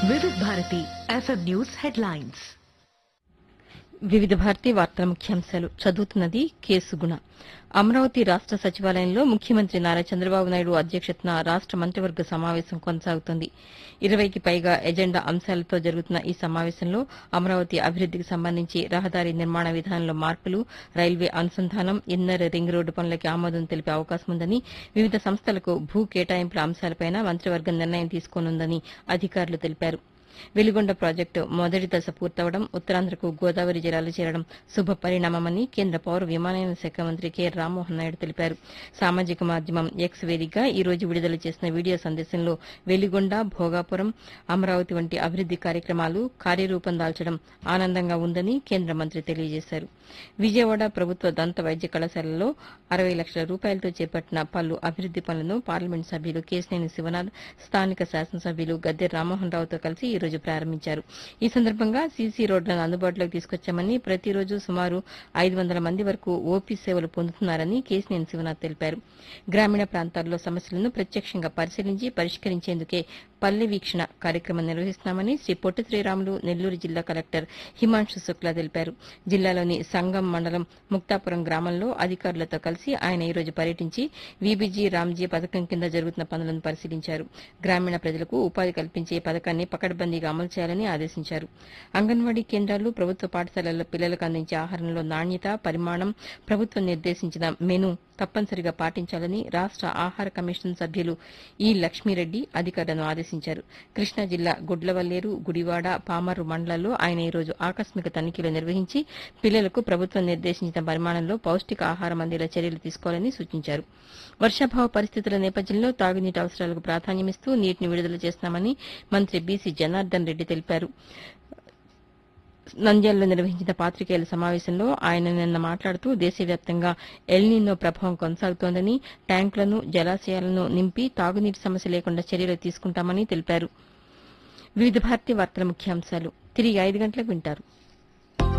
వివిధ Bharati FM news headlines వివిధ భారతి వార్తల ముఖ్యాంశాలు చదువుతున్నది కేసుగుణ అమరావతి రాష్ట సచివాలయంలో ముఖ్యమంత్రి నారా చంద్రబాబు నాయుడు అధ్యక్షతన రాష్ట మంత్రివర్గ సమావేశం కొనసాగుతోంది ఇరవైకి పైగా ఎజెండా అంశాలతో జరుగుతున్న ఈ సమావేశంలో అమరావతి అభివృద్దికి సంబంధించి రహదారి నిర్మాణ విధానంలో మార్పులు రైల్వే అనుసంధానం ఇన్నర్ రింగ్ రోడ్డు పనులకి ఆమోదం తెలిపే అవకాశం ఉందని వివిధ సంస్థలకు భూ కేటాయింపుల అంశాలపై మంత్రివర్గం నిర్ణయం తీసుకోనుందని అధికారులు తెలిపారు వెలిగొండ ప్రాజెక్టు మొదటి దశ పూర్తవడం ఉత్తరాంధ్రకు గోదావరి జలాలు చేరడం శుభ పరిణామమని కేంద్ర పౌర విమానయాన శాఖ మంత్రి కె రామ్మోహన్ నాయుడు తెలిపారు సామాజిక మాధ్యమం ఎక్స్ వేదికగా ఈ రోజు విడుదల చేసిన వీడియో సందేశంలో వెలిగొండ భోగాపురం అమరావతి వంటి అభివృద్ది కార్యక్రమాలు కార్యరూపం దాల్చడం ఆనందంగా ఉందని కేంద్ర మంత్రి తెలియజేశారు విజయవాడ ప్రభుత్వ దంత వైద్య కళాశాలలో అరవై లక్షల రూపాయలతో చేపట్టిన పలు అభివృద్ది పనులను పార్లమెంట్ సభ్యులు కేశినేని శివనాథ్ స్థానిక శాసనసభ్యులు గద్దె రామ్మోహన్ రావుతో కలిసి ఈ రోజు ప్రారంభించారు ఈ సందర్భంగా సీసీ రోడ్లను అందుబాటులోకి తీసుకొచ్చామని ప్రతిరోజు సుమారు ఐదు వందల మంది వరకు ఓపీ సేవలు పొందుతున్నారని కేశినేని శివనాథ్ తెలిపారు గ్రామీణ ప్రాంతాల్లో సమస్యలను ప్రత్యక్షంగా పరిశీలించి పరిష్కరించేందుకే పల్లె వీక్షణ కార్యక్రమం నిర్వహిస్తున్నామని శ్రీ పొట్టి శ్రీరాములు నెల్లూరు జిల్లా కలెక్టర్ హిమాంశు శుక్లా తెలిపారు జిల్లాలోని సంగం మండలం ముక్తాపురం గ్రామంలో అధికారులతో కలిసి ఆయన ఈ రోజు పర్యటించి వీబీజీ రామ్జీ పథకం కింద జరుగుతున్న పనులను పరిశీలించారు గ్రామీణ ప్రజలకు ఉపాధి కల్పించే పథకాన్ని పకడ్బందీగా అమలు చేయాలని ఆదేశించారు అంగన్వాడీ కేంద్రాలు ప్రభుత్వ పాఠశాలల్లో పిల్లలకు అందించే ఆహారంలో నాణ్యత పరిమాణం ప్రభుత్వం నిర్దేశించిన మెను తప్పనిసరిగా పాటించాలని రాష్ట ఆహార కమిషన్ సభ్యులు ఈ లక్ష్మీరెడ్డి అధికారులను ఆదేశించారు కృష్ణా జిల్లా గుడ్లవల్లేరు గుడివాడ పామర్రు మండలాల్లో ఆయన ఈ రోజు ఆకస్మిక తనిఖీలు నిర్వహించి పిల్లలకు ప్రభుత్వం నిర్దేశించిన పరిమాణంలో పౌష్టిక ఆహారం అందేలా చర్యలు తీసుకోవాలని సూచించారు వర్షాభావ పరిస్థితుల నేపథ్యంలో తాగునీటి అవసరాలకు ప్రాధాన్యమిస్తూ నీటిని విడుదల చేస్తున్నామని మంత్రి బీసీ జనార్దన్ రెడ్డి తెలిపారు నంద్యాలలో నిర్వహించిన పాత్రికేయుల సమావేశంలో ఆయన నిన్న మాట్లాడుతూ దేశవ్యాప్తంగా ఎల్నీనో ప్రభావం కొనసాగుతోందని ట్యాంకులను జలాశయాలను నింపి తాగునీటి సమస్య లేకుండా చర్యలు తీసుకుంటామని తెలిపారు వివిధ భారతీయ వార్తల ముఖ్యాంశాలు తిరిగి ఐదు గంటలకు వింటారు